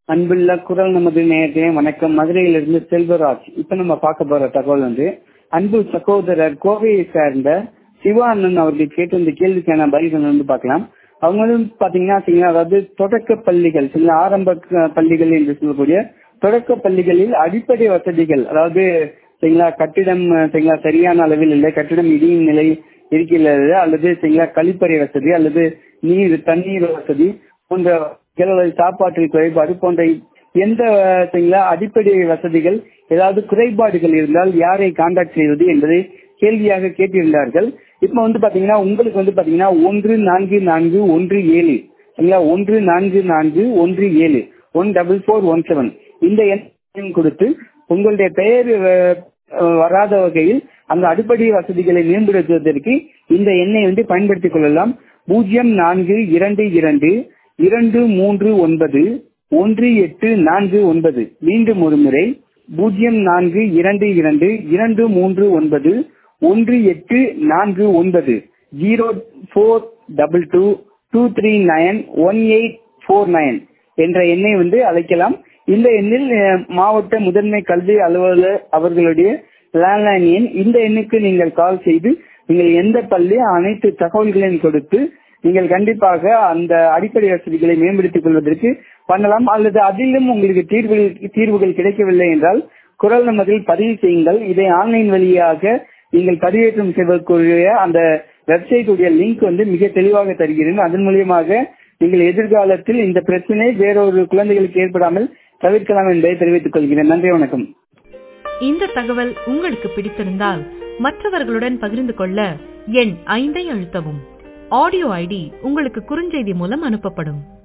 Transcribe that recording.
அன்புள்ள குரல் நமது நேரத்திலே வணக்கம் மதுரையிலிருந்து செல்வராஜ் இப்ப நம்ம பார்க்க போற தகவல் வந்து அன்பு சகோதரர் கோவையை சேர்ந்த சிவானந்த் அவர்கள் கேட்டு இந்த கேள்விக்கான பதில்கள் வந்து பார்க்கலாம் அவங்க வந்து பாத்தீங்கன்னா சரிங்களா, அதாவது தொடக்க பள்ளிகள் சரிங்களா, ஆரம்ப க- பள்ளிகள் என்று சொல்லக்கூடிய தொடக்க பள்ளிகளில் அடிப்படை வசதிகள் அதாவது சரிங்களா கட்டிடம் அஹ், சரிங்களா சரியான அளவில் இல்லை கட்டிடம் இடியும் நிலை இருக்கிறது அல்லது சரிங்களா கழிப்பறை வசதி அல்லது நீர் தண்ணீர் வசதி போன்ற அல்லது சாப்பாட்டில் குறைபாடு போன்ற எந்த அஹ், சரிங்களா அடிப்படை வசதிகள் ஏதாவது குறைபாடுகள் இருந்தால் யாரை காண்டாக்ட் செய்வது என்பதை கேள்வியாக கேட்டிருந்தார்கள் இப்ப வந்து பாத்தீங்கன்னா உங்களுக்கு வந்து பாத்தீங்கன்னா ஒன்று நான்கு நான்கு ஒன்று ஏழு சரிங்களா ஒன்று நான்கு நான்கு ஒன்று ஏழு one double four one seven இந்த எண் கொடுத்து உங்களுடைய பெயர் அஹ், அஹ், வராத வகையில் அந்த அடிப்படை வசதிகளை மேம்படுத்துவதற்கு இந்த எண்ணை வந்து பயன்படுத்திக் கொள்ளலாம் பூஜ்ஜியம் நான்கு இரண்டு இரண்டு இரண்டு மூன்று ஒன்பது ஒன்று எட்டு நான்கு ஒன்பது மீண்டும் ஒரு முறை பூஜ்ஜியம் நான்கு இரண்டு இரண்டு இரண்டு மூன்று ஒன்பது ஒன்று எட்டு நான்கு ஒன்பது zero four double two two three nine one eight four nine என்ற எண்ணை வந்து அழைக்கலாம் இந்த எண்ணில் அஹ், மாவட்ட முதன்மை கல்வி அலுவலர் அவர்களுடைய லேண்ட்லைன் எண் இந்த எண்ணுக்கு நீங்கள் கால் செய்து நீங்கள் எந்த பள்ளி அனைத்து தகவல்களையும் கொடுத்து நீங்கள் கண்டிப்பாக அந்த அடிப்படை வசதிகளை மேம்படுத்திக் கொள்வதற்கு பண்ணலாம் அல்லது அதிலும் உங்களுக்கு தீர்வுகள் தீர்வுகள் கிடைக்கவில்லை என்றால் குரல் நமதில் பதிவு செய்யுங்கள் இதை ஆன்லைன் வழியாக நீங்கள் பதிவேற்றம் செய்வதற்குரிய அந்த வெப்சைட் உடைய லிங்க் வந்து மிக தெளிவாக தருகிறேன் அதன் மூலியமாக நீங்கள் எதிர்காலத்தில் இந்த பிரச்சனை வேறொரு குழந்தைகளுக்கு ஏற்படாமல் தவிர்க்கலாம் என்பதை தெரிவித்துக் கொள்கிறேன் நன்றி வணக்கம் இந்த தகவல் உங்களுக்கு பிடித்திருந்தால் மற்றவர்களுடன் பகிர்ந்து கொள்ள எண் ஐந்தை அழுத்தவும் ஆடியோ ஐடி உங்களுக்கு குறுஞ்செய்தி மூலம் அனுப்பப்படும்